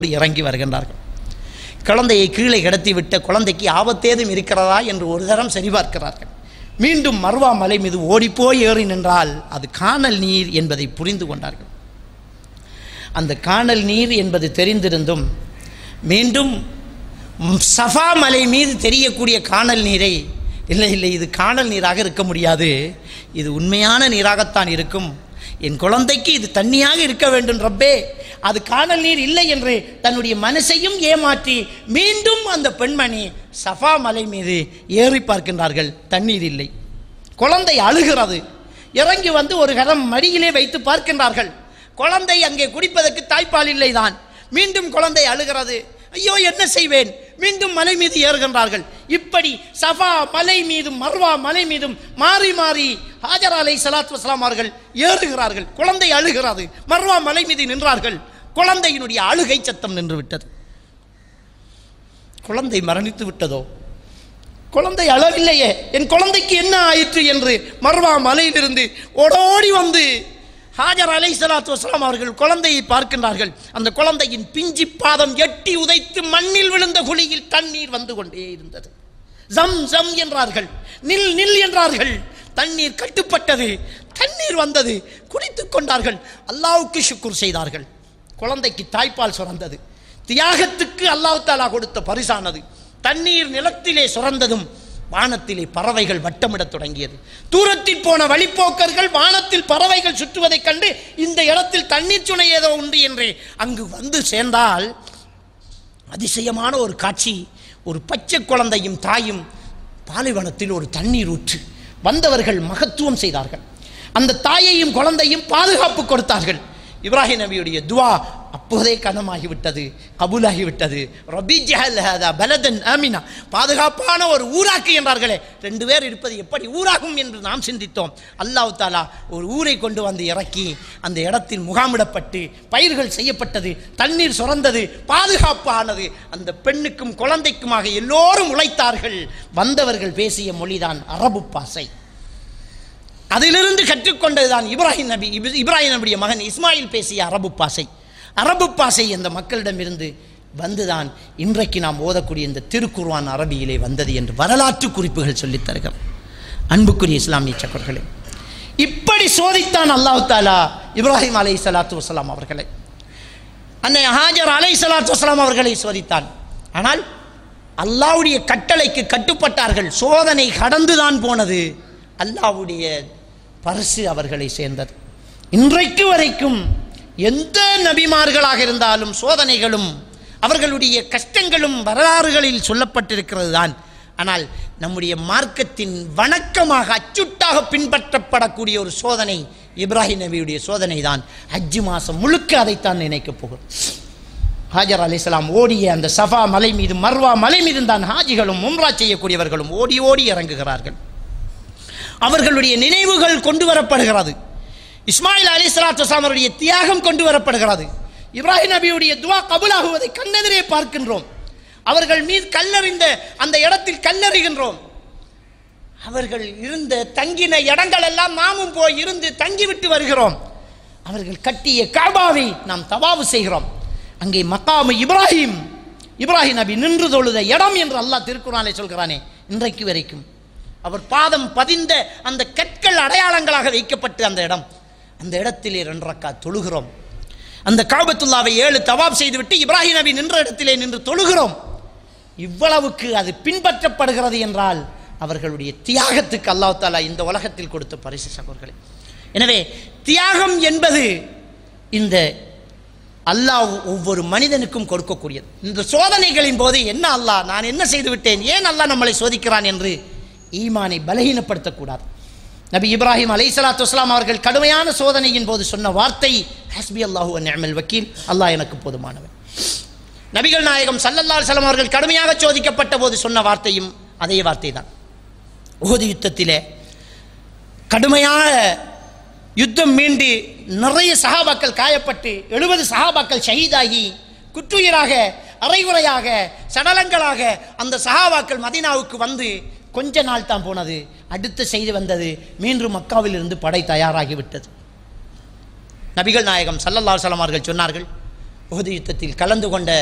இறங்கி வருகின்றார்கள் குழந்தையை கீழே கிடத்தி விட்ட குழந்தைக்கு ஆபத்தேதும் இருக்கிறதா என்று ஒரு தரம் சரிபார்க்கிறார்கள் மீண்டும் மர்வா மலை மீது ஓடிப்போய் ஏறி நின்றால் அது காணல் நீர் என்பதை புரிந்து கொண்டார்கள் அந்த காணல் நீர் என்பது தெரிந்திருந்தும் மீண்டும் ம், சஃபா மலை மீது தெரியக்கூடிய காணல் நீரை இல்லை இல்லை இது காணல் நீராக இருக்க முடியாது இது உண்மையான நீராகத்தான் இருக்கும் என் குழந்தைக்கு இது தண்ணியாக இருக்க வேண்டும் ரப்பே அது காணல் நீர் இல்லை என்று தன்னுடைய மனசையும் ஏமாற்றி மீண்டும் அந்த பெண்மணி சஃபா மலை மீது ஏறி பார்க்கின்றார்கள் தண்ணீர் இல்லை குழந்தை அழுகிறது இறங்கி வந்து ஒரு கரம் மடியிலே வைத்து பார்க்கின்றார்கள் குழந்தை அங்கே குடிப்பதற்கு தாய்ப்பால் இல்லைதான் மீண்டும் குழந்தை அழுகிறது ஐயோ என்ன செய்வேன் மீண்டும் மலை மீது ஏறுகின்றார்கள் இப்படி சஃபா மலை மீதும் மர்வா மலை மீதும் மாறி மாறி ஹாஜர் அலை சலாத் வஸ்லாம் அவர்கள் ஏறுகிறார்கள் குழந்தை அழுகிறது மர்வா மலை மீது நின்றார்கள் குழந்தையினுடைய அழுகை சத்தம் நின்று விட்டது குழந்தை மரணித்து விட்டதோ குழந்தை அழவில்லையே என் குழந்தைக்கு என்ன ஆயிற்று என்று மர்வா மலையிலிருந்து ஓடோடி வந்து ஹாஜர் அலை சலாத்து வஸ்லாம் அவர்கள் குழந்தையை பார்க்கின்றார்கள் அந்த குழந்தையின் பிஞ்சி பாதம் எட்டி உதைத்து மண்ணில் விழுந்த குழியில் தண்ணீர் வந்து கொண்டே இருந்தது ஜம் ஜம் என்றார்கள் நில் நில் என்றார்கள் தண்ணீர் கட்டுப்பட்டது தண்ணீர் வந்தது குடித்துக் கொண்டார்கள் அல்லாவுக்கு சுக்குர் செய்தார்கள் குழந்தைக்கு தாய்ப்பால் சுரந்தது தியாகத்துக்கு அல்லாஹ் தாலா கொடுத்த பரிசானது தண்ணீர் நிலத்திலே சுரந்ததும் வானத்திலே பறவைகள் வட்டமிடத் தொடங்கியது தூரத்தில் போன வழிப்போக்கர்கள் வானத்தில் பறவைகள் சுற்றுவதைக் கண்டு இந்த இடத்தில் தண்ணீர் சுனை ஏதோ உண்டு என்று அங்கு வந்து சேர்ந்தால் அதிசயமான ஒரு காட்சி ஒரு பச்சை குழந்தையும் தாயும் பாலைவனத்தில் ஒரு தண்ணீர் ஊற்று வந்தவர்கள் மகத்துவம் செய்தார்கள் அந்த தாயையும் குழந்தையும் பாதுகாப்பு கொடுத்தார்கள் இப்ராஹிம் நபியுடைய துவா அப்போதே கனமாகிவிட்டது கபூலாகிவிட்டது ரபி ஜஹல் ஹதா பலதன் ஆமினா பாதுகாப்பான ஒரு ஊராக்கு என்றார்களே ரெண்டு பேர் இருப்பது எப்படி ஊராகும் என்று நாம் சிந்தித்தோம் அல்லாஹ் தாலா ஒரு ஊரை கொண்டு வந்து இறக்கி அந்த இடத்தில் முகாமிடப்பட்டு பயிர்கள் செய்யப்பட்டது தண்ணீர் சுரந்தது பாதுகாப்பானது அந்த பெண்ணுக்கும் குழந்தைக்குமாக எல்லோரும் உழைத்தார்கள் வந்தவர்கள் பேசிய மொழிதான் அரபு பாசை அதிலிருந்து கற்றுக்கொண்டதுதான் இப்ராஹிம் நபி இப்- இப்ராஹிம் நபியுடைய மகன் இஸ்மாயில் பேசிய அரபு பாசை அரபு பாசை அந்த மக்களிடமிருந்து வந்துதான் இன்றைக்கு நாம் ஓதக்கூடிய இந்த திருக்குர்ஆன் அரபியிலே வந்தது என்று வரலாற்று குறிப்புகள் சொல்லித் தருகிறோம் அன்புக்குரிய இஸ்லாமிய சக்கர்களே இப்படி சோதித்தான் அல்லாஹ் தாலா இப்ராஹிம் அலை சலாத்து வசலாம் அவர்களை அன்னை ஹாஜர் அலை சலாத்து வசலாம் அவர்களை சோதித்தான் ஆனால் அல்லாஹ்வுடைய கட்டளைக்கு கட்டுப்பட்டார்கள் சோதனை கடந்துதான் போனது அல்லாஹ்வுடைய பரிசு அவர்களை சேர்ந்தது இன்றைக்கு வரைக்கும் எந்த நபிமார்களாக இருந்தாலும் சோதனைகளும் அவர்களுடைய கஷ்டங்களும் வரலாறுகளில் சொல்லப்பட்டிருக்கிறது தான் ஆனால் நம்முடைய மார்க்கத்தின் வணக்கமாக அச்சுட்டாக பின்பற்றப்படக்கூடிய ஒரு சோதனை இப்ராஹிம் நபியுடைய சோதனை தான் ஹஜ்ஜு மாதம் முழுக்க அதைத்தான் நினைக்கப் போகிறோம் ஹாஜர் அலிஸ்லாம் ஓடிய அந்த சஃபா மலை மீது மர்வா மலை மீது தான் ஹாஜிகளும் உம்ரா செய்யக்கூடியவர்களும் ஓடி ஓடி இறங்குகிறார்கள் அவர்களுடைய நினைவுகள் கொண்டு வரப்படுகிறது இஸ்மாயில் அலி சலாத்து அவருடைய தியாகம் கொண்டு வரப்படுகிறது இப்ராஹிம் நபியுடைய துவா கபுலாகுவதை கண்ணெதிரே பார்க்கின்றோம் அவர்கள் மீது கல்லறிந்த அந்த இடத்தில் கல்லறிகின்றோம் அவர்கள் இருந்த தங்கின இடங்கள் எல்லாம் நாமும் போய் இருந்து தங்கிவிட்டு வருகிறோம் அவர்கள் கட்டிய காபாவை நாம் தவாவு செய்கிறோம் அங்கே மக்காமு இப்ராஹிம் இப்ராஹிம் நபி நின்று தொழுத இடம் என்று அல்லாஹ் திருக்குறானை சொல்கிறானே இன்றைக்கு வரைக்கும் அவர் பாதம் பதிந்த அந்த கற்கள் அடையாளங்களாக வைக்கப்பட்டு அந்த இடம் அந்த இடத்திலே ரெண்டு ரக்கா தொழுகிறோம் அந்த காபத்துல்லாவை ஏழு தவாப் செய்துவிட்டு இப்ராஹிம் நபி நின்ற இடத்திலே நின்று தொழுகிறோம் இவ்வளவுக்கு அது பின்பற்றப்படுகிறது என்றால் அவர்களுடைய தியாகத்துக்கு அல்லாஹ் தாலா இந்த உலகத்தில் கொடுத்த பரிசு சகோதரர்களே எனவே தியாகம் என்பது இந்த அல்லாஹ் ஒவ்வொரு மனிதனுக்கும் கொடுக்கக்கூடியது இந்த சோதனைகளின் போது என்ன அல்லாஹ் நான் என்ன செய்து விட்டேன் ஏன் அல்லாஹ் நம்மளை சோதிக்கிறான் என்று ஈமானை பலகீனப்படுத்தக்கூடாது நபி இப்ராஹிம் அலை சலாத்து வஸ்லாம் அவர்கள் கடுமையான சோதனையின் போது சொன்ன வார்த்தை ஹஸ்பி அல்லாஹூ அந்நியமல் வக்கீல் அல்லாஹ் எனக்கு போதுமானவன் நபிகள் நாயகம் சல்லல்லா அலுவலம் அவர்கள் கடுமையாக சோதிக்கப்பட்ட போது சொன்ன வார்த்தையும் அதே வார்த்தை தான் உஹது யுத்தத்திலே கடுமையான யுத்தம் மீண்டு நிறைய சஹாபாக்கள் காயப்பட்டு எழுபது சஹாபாக்கள் ஷஹீதாகி குற்றுயிராக அரைகுறையாக சடலங்களாக அந்த சஹாபாக்கள் மதீனாவுக்கு வந்து கொஞ்ச நாள் தான் போனது அடுத்த செய்தி வந்தது மீண்டும் மக்காவில் இருந்து படை தயாராகிவிட்டது நபிகள் நாயகம் சல்லல்லா அலுவலம் அவர்கள் சொன்னார்கள் உஹது யுத்தத்தில் கலந்து கொண்ட